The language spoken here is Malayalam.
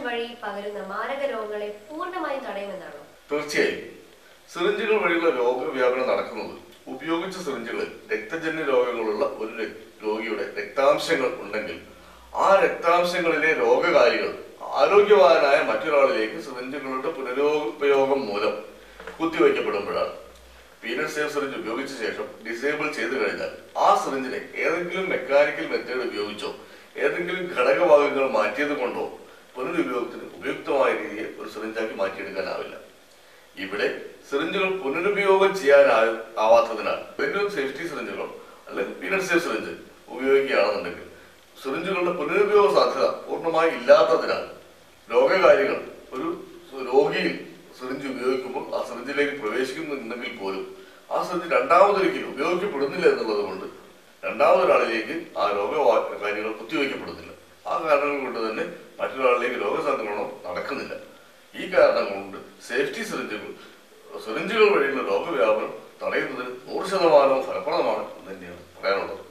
വഴി പകരുന്ന മാരക രോഗങ്ങളെ പൂർണ്ണമായും തടയുമെന്നാണോ തീർച്ചയായും സിറിഞ്ചുകൾ വഴിയുള്ള രോഗവ്യാപനം നടക്കുന്നത് ഉപയോഗിച്ച സിറിഞ്ചുകളിൽ രക്തജന്യ രോഗങ്ങളുള്ള ഒരു ര- രോഗിയുടെ രക്താംശങ്ങൾ ഉണ്ടെങ്കിൽ ആ രക്താംശങ്ങളിലെ രോഗകാരികൾ ആരോഗ്യവാനായ മറ്റൊരാളിലേക്ക് സിറിഞ്ചുകളുടെ പുനരുപയോഗം മൂലം കുത്തിവയ്ക്കപ്പെടുമ്പോഴാണ് പീനട്ട് സേവ് സിറിഞ്ച് ഉപയോഗിച്ച ശേഷം ഡിസേബിൾ ചെയ്തു കഴിഞ്ഞാൽ ആ സിറിഞ്ചിനെ ഏതെങ്കിലും മെക്കാനിക്കൽ മെത്തേഡ് ഉപയോഗിച്ചോ ഏതെങ്കിലും ഘടകഭാഗങ്ങൾ മാറ്റിയത് കൊണ്ടോ പുനരുപയോഗത്തിന് ഉപയുക്തമായ രീതിയിൽ ഒരു സിറിഞ്ചാക്കി മാറ്റിയെടുക്കാനാവില്ല ഇവിടെ സിറിഞ്ചുകൾ പുനരുപയോഗം ചെയ്യാനാ ആവാത്തതിനാൽ വെന്യൂർ സേഫ്റ്റി സിറിഞ്ചുകൾ അല്ലെങ്കിൽ പീനട്ട് സേഫ് സിറിഞ്ച് ഉപയോഗിക്കുകയാണെന്നുണ്ടെങ്കിൽ സിറിഞ്ചുകളുടെ പുനരുപയോഗ സാധ്യത പൂർണ്ണമായി ഇല്ലാത്തതിനാൽ രോഗകാരികൾ ഒരു രോഗിയിൽ സിറിഞ്ച് ഉപയോഗിക്കുമ്പോൾ ആ സിറിഞ്ചിലേക്ക് പ്രവേശിക്കുന്നുണ്ടെങ്കിൽ പോലും ആ സിറിഞ്ച് രണ്ടാമതൊരിക്കലും ഉപയോഗിക്കപ്പെടുന്നില്ല എന്നുള്ളത് കൊണ്ട് രണ്ടാമതൊരാളിലേക്ക് ആ രോഗകാരികൾ കുത്തിവയ്ക്കപ്പെടുന്നില്ല ആ കാരണങ്ങൾ കൊണ്ട് തന്നെ മറ്റൊരാളിലേക്ക് രോഗസംക്രമണം നടക്കുന്നില്ല ഈ കാരണം കൊണ്ട് സേഫ്റ്റി സിറിഞ്ചുകൾ സിറിഞ്ചുകൾ വഴിയുള്ള രോഗവ്യാപനം തടയുന്നതിന് നൂറ് ശതമാനവും ഫലപ്രദമാണ് എന്ന് തന്നെയാണ് പറയാനുള്ളത്